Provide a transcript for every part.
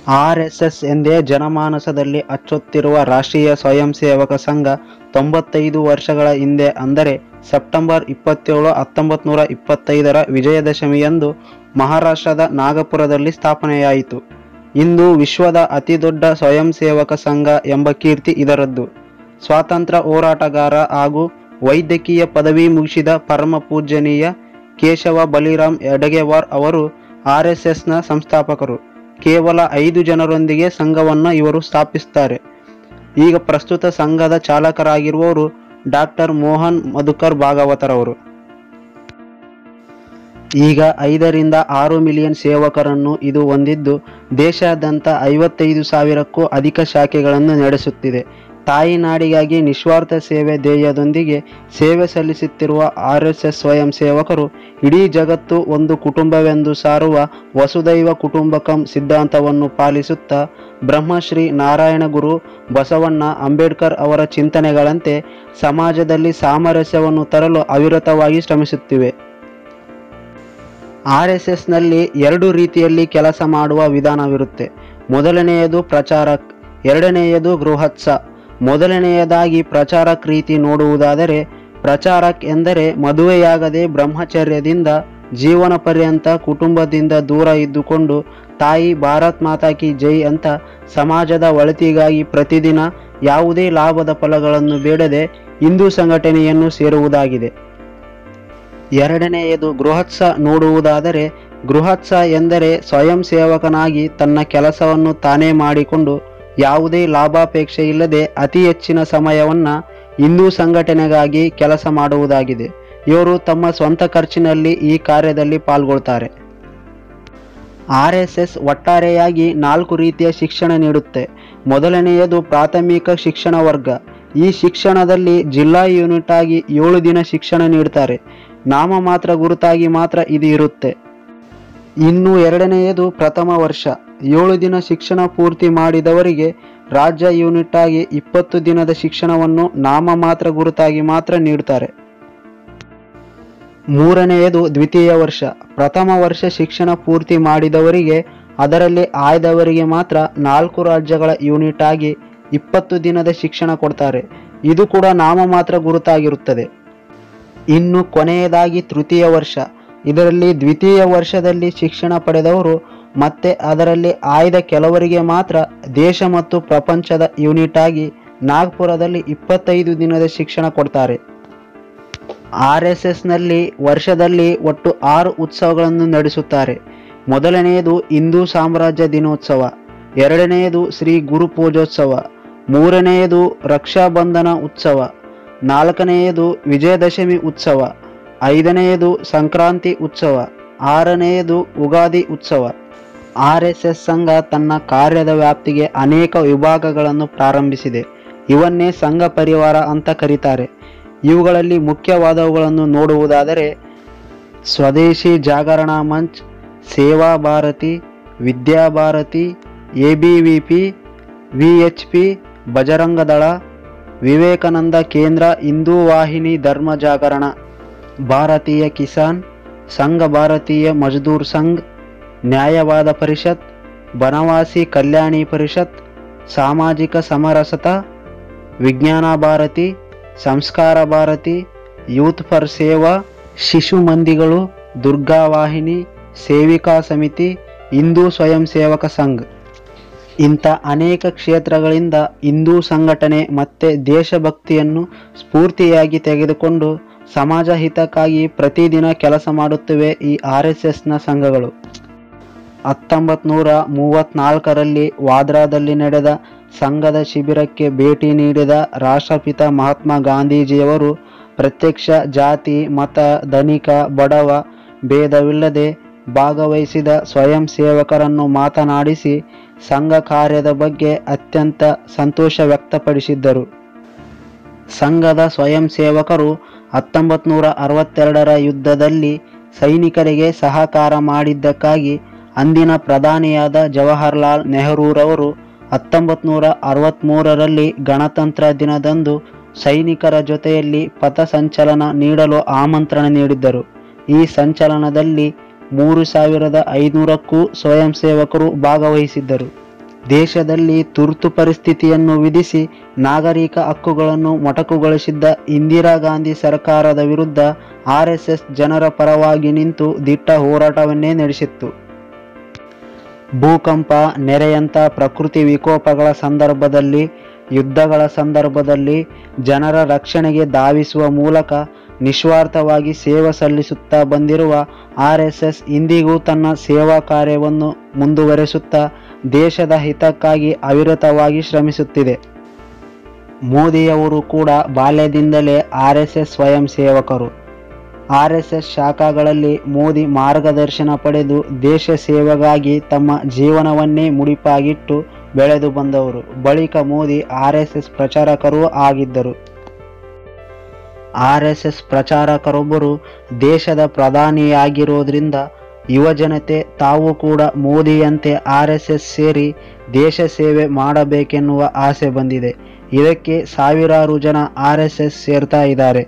R S S ಎಂದೇ ಜನಮಾನಸದಲ್ಲಿ ಅಚ್ಚೊತ್ತಿರುವ ರಾಷ್ಟ್ರೀಯ ಸ್ವಯಂ ಸೇವಕ ಸಂಘ ತೊಂಬತ್ತೈದು ವರ್ಷಗಳ ಹಿಂದೆ ಅಂದರೆ ಸೆಪ್ಟೆಂಬರ್ ಇಪ್ಪತ್ತೇಳು ಹತ್ತೊಂಬತ್ತು ನೂರ ಇಪ್ಪತ್ತೈದರ ವಿಜಯದಶಮಿಯಂದು ಮಹಾರಾಷ್ಟ್ರದ ನಾಗಪುರದಲ್ಲಿ ಸ್ಥಾಪನೆಯಾಯಿತು ಇಂದು ವಿಶ್ವದ ಅತಿದೊಡ್ಡ ಸ್ವಯಂ ಸೇವಕ ಸಂಘ ಎಂಬ ಕೀರ್ತಿ ಇದರದ್ದು ಸ್ವಾತಂತ್ರ್ಯ ಹೋರಾಟಗಾರ ಹಾಗೂ ವೈದ್ಯಕೀಯ ಪದವಿ ಮುಗಿಸಿದ ಪರಮ ಪೂಜ್ಯನೀಯ ಕೇಶವ ಬಲಿರಾಮ್ ಎಡಗೆವಾರ್ ಅವರು ಆರ್ ಎಸ್ ಎಸ್ನ ಸಂಸ್ಥಾಪಕರು ಕೇವಲ ಐದು ಜನರೊಂದಿಗೆ ಸಂಘವನ್ನು ಇವರು ಸ್ಥಾಪಿಸುತ್ತಾರೆ ಈಗ ಪ್ರಸ್ತುತ ಸಂಘದ ಚಾಲಕರಾಗಿರುವವರು ಡಾಕ್ಟರ್ ಮೋಹನ್ ಮಧುಕರ್ ಭಾಗವತರವರು ಈಗ ಐದರಿಂದ ಆರು ಮಿಲಿಯನ್ ಸೇವಕರನ್ನು ಇದು ಹೊಂದಿದ್ದು ದೇಶಾದ್ಯಂತ ಐವತ್ತೈದು ಸಾವಿರಕ್ಕೂ ಅಧಿಕ ಶಾಖೆಗಳನ್ನು ನಡೆಸುತ್ತಿದೆ ತಾಯಿ ನಾಡಿಗಾಗಿ ನಿಸ್ವಾರ್ಥ ಸೇವೆ ಧ್ಯೇಯದೊಂದಿಗೆ ಸೇವೆ ಸಲ್ಲಿಸುತ್ತಿರುವ ಆರ್ ಎಸ್ ಎಸ್ ಸ್ವಯಂ ಸೇವಕರು ಇಡೀ ಜಗತ್ತು ಒಂದು ಕುಟುಂಬವೆಂದು ಸಾರುವ ವಸುದೈವ ಕುಟುಂಬಕಂ ಸಿದ್ಧಾಂತವನ್ನು ಪಾಲಿಸುತ್ತಾ ಬ್ರಹ್ಮಶ್ರೀ ನಾರಾಯಣ ಗುರು ಬಸವಣ್ಣ ಅಂಬೇಡ್ಕರ್ ಅವರ ಚಿಂತನೆಗಳಂತೆ ಸಮಾಜದಲ್ಲಿ ಸಾಮರಸ್ಯವನ್ನು ತರಲು ಅವಿರತವಾಗಿ ಶ್ರಮಿಸುತ್ತಿವೆ ಆರ್ ಎಸ್ ಎಸ್ನಲ್ಲಿ ಎರಡು ರೀತಿಯಲ್ಲಿ ಕೆಲಸ ಮಾಡುವ ವಿಧಾನವಿರುತ್ತೆ ಮೊದಲನೆಯದು ಪ್ರಚಾರಕ್ ಎರಡನೆಯದು ಗೃಹತ್ಸ ಮೊದಲನೆಯದಾಗಿ ಪ್ರಚಾರಕ್ ರೀತಿ ನೋಡುವುದಾದರೆ ಪ್ರಚಾರಕ್ ಎಂದರೆ ಮದುವೆಯಾಗದೆ ಬ್ರಹ್ಮಚರ್ಯದಿಂದ ಜೀವನ ಪರ್ಯಂತ ಕುಟುಂಬದಿಂದ ದೂರ ಇದ್ದುಕೊಂಡು ತಾಯಿ ಭಾರತ್ ಮಾತಾ ಕಿ ಜೈ ಅಂತ ಸಮಾಜದ ಒಳಿತಿಗಾಗಿ ಪ್ರತಿದಿನ ಯಾವುದೇ ಲಾಭದ ಫಲಗಳನ್ನು ಬೇಡದೆ ಹಿಂದೂ ಸಂಘಟನೆಯನ್ನು ಸೇರುವುದಾಗಿದೆ ಎರಡನೆಯದು ಗೃಹತ್ಸ ನೋಡುವುದಾದರೆ ಗೃಹತ್ಸ ಎಂದರೆ ಸ್ವಯಂ ಸೇವಕನಾಗಿ ತನ್ನ ಕೆಲಸವನ್ನು ತಾನೇ ಮಾಡಿಕೊಂಡು ಯಾವುದೇ ಲಾಭಾಪೇಕ್ಷೆ ಇಲ್ಲದೆ ಅತಿ ಹೆಚ್ಚಿನ ಸಮಯವನ್ನು ಹಿಂದೂ ಸಂಘಟನೆಗಾಗಿ ಕೆಲಸ ಮಾಡುವುದಾಗಿದೆ ಇವರು ತಮ್ಮ ಸ್ವಂತ ಖರ್ಚಿನಲ್ಲಿ ಈ ಕಾರ್ಯದಲ್ಲಿ ಪಾಲ್ಗೊಳ್ತಾರೆ ಆರ್ ಎಸ್ ಎಸ್ ಒಟ್ಟಾರೆಯಾಗಿ ನಾಲ್ಕು ರೀತಿಯ ಶಿಕ್ಷಣ ನೀಡುತ್ತೆ ಮೊದಲನೆಯದು ಪ್ರಾಥಮಿಕ ಶಿಕ್ಷಣ ವರ್ಗ ಈ ಶಿಕ್ಷಣದಲ್ಲಿ ಜಿಲ್ಲಾ ಯೂನಿಟ್ ಆಗಿ ಏಳು ದಿನ ಶಿಕ್ಷಣ ನೀಡ್ತಾರೆ ನಾಮ ಮಾತ್ರ ಗುರುತಾಗಿ ಮಾತ್ರ ಇದು ಇರುತ್ತೆ ಇನ್ನು ಎರಡನೆಯದು ಪ್ರಥಮ ವರ್ಷ ಏಳು ದಿನ ಶಿಕ್ಷಣ ಪೂರ್ತಿ ಮಾಡಿದವರಿಗೆ ರಾಜ್ಯ ಯೂನಿಟ್ ಆಗಿ ಇಪ್ಪತ್ತು ದಿನದ ಶಿಕ್ಷಣವನ್ನು ನಾಮ ಮಾತ್ರ ಗುರುತಾಗಿ ಮಾತ್ರ ನೀಡುತ್ತಾರೆ ಮೂರನೆಯದು ದ್ವಿತೀಯ ವರ್ಷ ಪ್ರಥಮ ವರ್ಷ ಶಿಕ್ಷಣ ಪೂರ್ತಿ ಮಾಡಿದವರಿಗೆ ಅದರಲ್ಲಿ ಆಯ್ದವರಿಗೆ ಮಾತ್ರ ನಾಲ್ಕು ರಾಜ್ಯಗಳ ಯೂನಿಟ್ ಆಗಿ ಇಪ್ಪತ್ತು ದಿನದ ಶಿಕ್ಷಣ ಕೊಡ್ತಾರೆ ಇದು ಕೂಡ ನಾಮ ಮಾತ್ರ ಗುರುತಾಗಿರುತ್ತದೆ ಇನ್ನು ಕೊನೆಯದಾಗಿ ತೃತೀಯ ವರ್ಷ ಇದರಲ್ಲಿ ದ್ವಿತೀಯ ವರ್ಷದಲ್ಲಿ ಶಿಕ್ಷಣ ಪಡೆದವರು ಮತ್ತೆ ಅದರಲ್ಲಿ ಆಯ್ದ ಕೆಲವರಿಗೆ ಮಾತ್ರ ದೇಶ ಮತ್ತು ಪ್ರಪಂಚದ ಯೂನಿಟ್ ಆಗಿ ನಾಗ್ಪುರದಲ್ಲಿ ಇಪ್ಪತ್ತೈದು ದಿನದ ಶಿಕ್ಷಣ ಕೊಡ್ತಾರೆ ಆರ್ ಎಸ್ ಎಸ್ನಲ್ಲಿ ವರ್ಷದಲ್ಲಿ ಒಟ್ಟು ಆರು ಉತ್ಸವಗಳನ್ನು ನಡೆಸುತ್ತಾರೆ ಮೊದಲನೆಯದು ಹಿಂದೂ ಸಾಮ್ರಾಜ್ಯ ದಿನೋತ್ಸವ ಎರಡನೆಯದು ಶ್ರೀ ಗುರು ಪೂಜೋತ್ಸವ ಮೂರನೆಯದು ರಕ್ಷಾಬಂಧನ ಉತ್ಸವ ನಾಲ್ಕನೆಯದು ವಿಜಯದಶಮಿ ಉತ್ಸವ ಐದನೆಯದು ಸಂಕ್ರಾಂತಿ ಉತ್ಸವ ಆರನೆಯದು ಉಗಾದಿ ಉತ್ಸವ ಆರ್ ಎಸ್ ಎಸ್ ಸಂಘ ತನ್ನ ಕಾರ್ಯದ ವ್ಯಾಪ್ತಿಗೆ ಅನೇಕ ವಿಭಾಗಗಳನ್ನು ಪ್ರಾರಂಭಿಸಿದೆ ಇವನ್ನೇ ಸಂಘ ಪರಿವಾರ ಅಂತ ಕರೀತಾರೆ ಇವುಗಳಲ್ಲಿ ಮುಖ್ಯವಾದವುಗಳನ್ನು ನೋಡುವುದಾದರೆ ಸ್ವದೇಶಿ Jagran Manch Seva Bharati Vidyabharati A B V P V H P Bajrangdal Vivekananda Kendra Hindu ವಾಹಿನಿ ಧರ್ಮ ಜಾಗರಣ ಭಾರತೀಯ ಕಿಸಾನ್ ಸಂಘ ಭಾರತೀಯ ಮಜ್ದೂರ್ ಸಂಘ್ ನ್ಯಾಯವಾದ ಪರಿಷತ್ ಬನವಾಸಿ ಕಲ್ಯಾಣಿ ಪರಿಷತ್ ಸಾಮಾಜಿಕ ಸಮರಸತ ವಿಜ್ಞಾನ ಭಾರತಿ ಸಂಸ್ಕಾರ ಭಾರತಿ ಯೂತ್ ಫಾರ್ ಸೇವಾ ಶಿಶು ಮಂದಿಗಳು ದುರ್ಗಾ ವಾಹಿನಿ ಸೇವಿಕಾ ಸಮಿತಿ ಹಿಂದೂ ಸ್ವಯಂ ಸೇವಕ ಸಂಘ್ ಇಂಥ ಅನೇಕ ಕ್ಷೇತ್ರಗಳಿಂದ ಹಿಂದೂ ಸಂಘಟನೆ ಮತ್ತು ದೇಶಭಕ್ತಿಯನ್ನು ಸ್ಫೂರ್ತಿಯಾಗಿ ತೆಗೆದುಕೊಂಡು ಸಮಾಜ ಹಿತಕ್ಕಾಗಿ ಪ್ರತಿದಿನ ಕೆಲಸ ಮಾಡುತ್ತಿವೆ ಈ ಆರ್ ಎಸ್ ಎಸ್ನ ಸಂಘಗಳು ಹತ್ತೊಂಬತ್ತು ನೂರ ಮೂವತ್ತ್ನಾಲ್ಕರಲ್ಲಿ ವಾದ್ರಾದಲ್ಲಿ ನಡೆದ ಸಂಘದ ಶಿಬಿರಕ್ಕೆ ಭೇಟಿ ನೀಡಿದ ರಾಷ್ಟ್ರಪಿತ ಮಹಾತ್ಮ ಗಾಂಧೀಜಿಯವರು ಪ್ರತ್ಯಕ್ಷ ಜಾತಿ ಮತ ಧನಿಕ ಬಡವ ಭೇದವಿಲ್ಲದೆ ಭಾಗವಹಿಸಿದ ಸ್ವಯಂ ಸೇವಕರನ್ನು ಮಾತನಾಡಿಸಿ ಸಂಘ ಕಾರ್ಯದ ಬಗ್ಗೆ ಅತ್ಯಂತ ಸಂತೋಷ ವ್ಯಕ್ತಪಡಿಸಿದ್ದರು ಸಂಘದ ಸ್ವಯಂ ಸೇವಕರು ಹತ್ತೊಂಬತ್ತು ನೂರ ಅರವತ್ತೆರಡರ ಯುದ್ಧದಲ್ಲಿ ಸೈನಿಕರಿಗೆ ಸಹಕಾರ ಮಾಡಿದ್ದಕ್ಕಾಗಿ ಅಂದಿನ ಪ್ರಧಾನಿಯಾದ ಜವಾಹರ್ಲಾಲ್ ನೆಹರೂರವರು ಹತ್ತೊಂಬತ್ತು ನೂರ ಅರವತ್ತ್ಮೂರರಲ್ಲಿ ಗಣತಂತ್ರ ದಿನದಂದು ಸೈನಿಕರ ಜೊತೆಯಲ್ಲಿ ಪಥಸಂಚಲನ ನೀಡಲು ಆಮಂತ್ರಣ ನೀಡಿದ್ದರು ಈ ಸಂಚಲನದಲ್ಲಿ ಮೂರು ಸಾವಿರದ ಐನೂರಕ್ಕೂ ಸ್ವಯಂ ಸೇವಕರು ಭಾಗವಹಿಸಿದ್ದರು ದೇಶದಲ್ಲಿ ತುರ್ತು ಪರಿಸ್ಥಿತಿಯನ್ನು ವಿಧಿಸಿ ನಾಗರಿಕ ಹಕ್ಕುಗಳನ್ನು ಮೊಟಕುಗೊಳಿಸಿದ್ದ ಇಂದಿರಾ ಗಾಂಧಿ ಸರ್ಕಾರದ ವಿರುದ್ಧ ಆರ್ಎಸ್ಎಸ್ ಜನರ ಪರವಾಗಿ ನಿಂತು ದಿಟ್ಟ ಹೋರಾಟವನ್ನೇ ನಡೆಸಿತ್ತು ಭೂಕಂಪ ನೆರೆಯಂಥ ಪ್ರಕೃತಿ ವಿಕೋಪಗಳ ಸಂದರ್ಭದಲ್ಲಿ ಯುದ್ಧಗಳ ಸಂದರ್ಭದಲ್ಲಿ ಜನರ ರಕ್ಷಣೆಗೆ ಧಾವಿಸುವ ಮೂಲಕ ನಿಸ್ವಾರ್ಥವಾಗಿ ಸೇವೆ ಸಲ್ಲಿಸುತ್ತಾ ಬಂದಿರುವ ಆರ್ ಎಸ್ ಎಸ್ ಇಂದಿಗೂ ತನ್ನ ಸೇವಾ ಕಾರ್ಯವನ್ನು ಮುಂದುವರೆಸುತ್ತಾ ದೇಶದ ಹಿತಕ್ಕಾಗಿ ಅವಿರತವಾಗಿ ಶ್ರಮಿಸುತ್ತಿದೆ ಮೋದಿಯವರು ಕೂಡ ಬಾಲ್ಯದಿಂದಲೇ ಆರ್ ಎಸ್ ಎಸ್ ಸ್ವಯಂ ಸೇವಕರು ಆರ್ ಎಸ್ ಎಸ್ ಶಾಖಾಗಳಲ್ಲಿ ಮೋದಿ ಮಾರ್ಗದರ್ಶನ ಪಡೆದು ದೇಶ ಸೇವೆಗಾಗಿ ತಮ್ಮ ಜೀವನವನ್ನೇ ಮುಡಿಪಾಗಿಟ್ಟು ಬೆಳೆದು ಬಂದವರು ಬಳಿಕ ಮೋದಿ ಆರ್ ಎಸ್ ಎಸ್ ಪ್ರಚಾರಕರೂ ಆಗಿದ್ದರು ಆರ್ ಎಸ್ ಎಸ್ ಪ್ರಚಾರಕರೊಬ್ಬರು ದೇಶದ ಪ್ರಧಾನಿಯಾಗಿರೋದ್ರಿಂದ ಯುವಜನತೆ ತಾವು ಕೂಡ ಮೋದಿಯಂತೆ ಆರ್ ಎಸ್ ಎಸ್ ಸೇರಿ ದೇಶ ಸೇವೆ ಮಾಡಬೇಕೆನ್ನುವ ಆಸೆ ಬಂದಿದೆ ಇದಕ್ಕೆ ಸಾವಿರಾರು ಜನ ಆರ್ ಎಸ್ ಎಸ್ ಸೇರ್ತಾ ಇದ್ದಾರೆ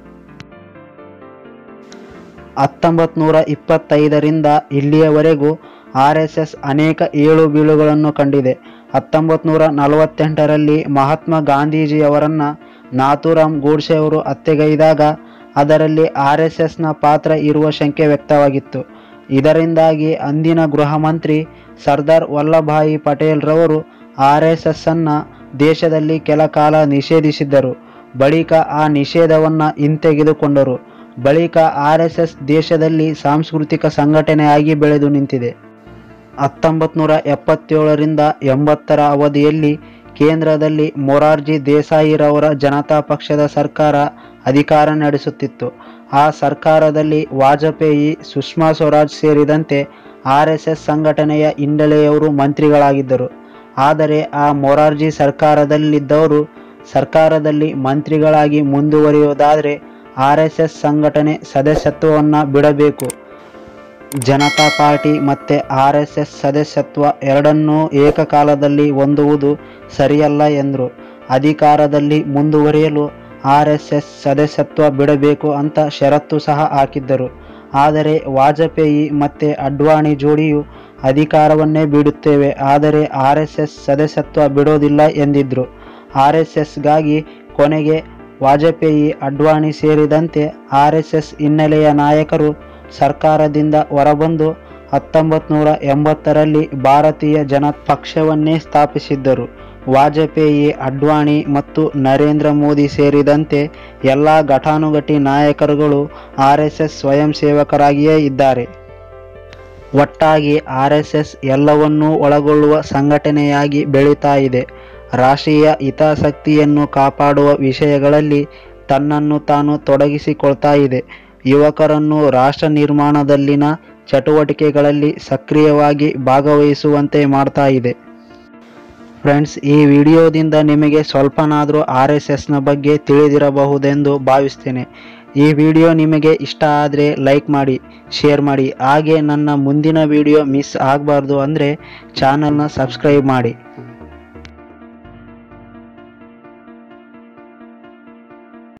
ಹತ್ತೊಂಬತ್ತು ನೂರ ಇಪ್ಪತ್ತೈದರಿಂದ ಇಲ್ಲಿಯವರೆಗೂ ಆರ್ ಎಸ್ ಎಸ್ ಅನೇಕ ಏಳು ಬೀಳುಗಳನ್ನು ಕಂಡಿದೆ ಹತ್ತೊಂಬತ್ತು ನೂರ ನಲವತ್ತೆಂಟರಲ್ಲಿ ಮಹಾತ್ಮ ಗಾಂಧೀಜಿಯವರನ್ನ ನಾಥೂರಾಮ್ ಗೋಡ್ಸೆ ಅವರು ಹತ್ಯೆಗೈದಾಗ ಅದರಲ್ಲಿ ಆರ್ ಎಸ್ ಎಸ್ನ ಪಾತ್ರ ಇರುವ ಶಂಕೆ ವ್ಯಕ್ತವಾಗಿತ್ತು ಇದರಿಂದಾಗಿ ಅಂದಿನ ಗೃಹ ಮಂತ್ರಿ ಸರ್ದಾರ್ ವಲ್ಲಭಾಯಿ ಪಟೇಲ್ ರವರು ಆರ್ ಎಸ್ ಎಸ್ ಅನ್ನ ದೇಶದಲ್ಲಿ ಕೆಲ ಕಾಲ ನಿಷೇಧಿಸಿದ್ದರು ಬಳಿಕ ಆ ನಿಷೇಧವನ್ನು ಹಿಂತೆಗೆದುಕೊಂಡರು ಬಳಿಕ ಆರ್ ಎಸ್ ಎಸ್ ದೇಶದಲ್ಲಿ ಸಾಂಸ್ಕೃತಿಕ ಸಂಘಟನೆಯಾಗಿ ಬೆಳೆದು ನಿಂತಿದೆ ಹತ್ತೊಂಬತ್ತು ನೂರ ಎಪ್ಪತ್ತೇಳರಿಂದ ಎಂಬತ್ತರ ಅವಧಿಯಲ್ಲಿ ಕೇಂದ್ರದಲ್ಲಿ ಮೊರಾರ್ಜಿ ದೇಸಾಯಿರವರ ಜನತಾ ಪಕ್ಷದ ಸರ್ಕಾರ ಅಧಿಕಾರ ನಡೆಸುತ್ತಿತ್ತು ಆ ಸರ್ಕಾರದಲ್ಲಿ ವಾಜಪೇಯಿ ಸುಷ್ಮಾ ಸ್ವರಾಜ್ ಸೇರಿದಂತೆ ಆರ್ ಎಸ್ ಎಸ್ ಸಂಘಟನೆಯ ಹಿನ್ನೆಲೆಯವರು ಮಂತ್ರಿಗಳಾಗಿದ್ದರು ಆದರೆ ಆ ಮೊರಾರ್ಜಿ ಸರ್ಕಾರದಲ್ಲಿದ್ದವರು ಸರ್ಕಾರದಲ್ಲಿ ಮಂತ್ರಿಗಳಾಗಿ ಮುಂದುವರಿಯುವುದಾದರೆ ಆರ್ ಎಸ್ ಎಸ್ ಸಂಘಟನೆ ಸದಸ್ಯತ್ವವನ್ನು ಬಿಡಬೇಕು ಜನತಾ ಪಾರ್ಟಿ ಮತ್ತು ಆರ್ ಎಸ್ ಎಸ್ ಸದಸ್ಯತ್ವ ಎರಡನ್ನೂ ಏಕಕಾಲದಲ್ಲಿ ಹೊಂದುವುದು ಸರಿಯಲ್ಲ ಎಂದರು ಅಧಿಕಾರದಲ್ಲಿ ಮುಂದುವರಿಯಲು ಆರ್ ಎಸ್ ಎಸ್ ಸದಸ್ಯತ್ವ ಬಿಡಬೇಕು ಅಂತ ಷರತ್ತು ಸಹ ಹಾಕಿದ್ದರು ಆದರೆ ವಾಜಪೇಯಿ ಮತ್ತು ಅಡ್ವಾಣಿ ಜೋಡಿಯು ಅಧಿಕಾರವನ್ನೇ ಬಿಡುತ್ತೇವೆ ಆದರೆ ಆರ್ ಎಸ್ ಎಸ್ ಸದಸ್ಯತ್ವ ಬಿಡೋದಿಲ್ಲ ಎಂದಿದ್ರು ಆರ್ ಎಸ್ ಎಸ್ಗಾಗಿ ಕೊನೆಗೆ ವಾಜಪೇಯಿ ಅಡ್ವಾಣಿ ಸೇರಿದಂತೆ ಆರ್ ಎಸ್ ಎಸ್ ಹಿನ್ನೆಲೆಯ ನಾಯಕರು ಸರ್ಕಾರದಿಂದ ಹೊರಬಂದು ಹತ್ತೊಂಬತ್ತು ನೂರ ಎಂಬತ್ತರಲ್ಲಿ ಭಾರತೀಯ ಜನ ಪಕ್ಷವನ್ನೇ ಸ್ಥಾಪಿಸಿದ್ದರು ವಾಜಪೇಯಿ ಅಡ್ವಾಣಿ ಮತ್ತು ನರೇಂದ್ರ ಮೋದಿ ಸೇರಿದಂತೆ ಎಲ್ಲ ಘಟಾನುಘಟಿ ನಾಯಕರುಗಳು ಆರ್ ಎಸ್ ಎಸ್ ಸ್ವಯಂ ಸೇವಕರಾಗಿಯೇ ಇದ್ದಾರೆ ಒಟ್ಟಾಗಿ ಆರ್ ಎಸ್ ಎಸ್ ಎಲ್ಲವನ್ನೂ ಒಳಗೊಳ್ಳುವ ಸಂಘಟನೆಯಾಗಿ ಬೆಳೀತಾ ಇದೆ ರಾಷ್ಟ್ರೀಯ ಹಿತಾಸಕ್ತಿಯನ್ನು ಕಾಪಾಡುವ ವಿಷಯಗಳಲ್ಲಿ ತನ್ನನ್ನು ತಾನು ತೊಡಗಿಸಿಕೊಳ್ತಾ ಇದೆ ಯುವಕರನ್ನು ರಾಷ್ಟ್ರ ನಿರ್ಮಾಣದಲ್ಲಿನ ಚಟುವಟಿಕೆಗಳಲ್ಲಿ ಸಕ್ರಿಯವಾಗಿ ಭಾಗವಹಿಸುವಂತೆ ಮಾಡ್ತಾ ಇದೆ ಫ್ರೆಂಡ್ಸ್ ಈ ವಿಡಿಯೋದಿಂದ ನಿಮಗೆ ಸ್ವಲ್ಪನಾದರೂ ಆರ್ ಎಸ್ ಎಸ್ನ ಬಗ್ಗೆ ತಿಳಿದಿರಬಹುದೆಂದು ಭಾವಿಸ್ತೇನೆ ಈ ವಿಡಿಯೋ ನಿಮಗೆ ಇಷ್ಟ ಆದರೆ ಲೈಕ್ ಮಾಡಿ ಶೇರ್ ಮಾಡಿ ಹಾಗೆ ನನ್ನ ಮುಂದಿನ ವಿಡಿಯೋ ಮಿಸ್ ಆಗಬಾರ್ದು ಅಂದರೆ ಚಾನಲ್ನ ಸಬ್ಸ್ಕ್ರೈಬ್ ಮಾಡಿ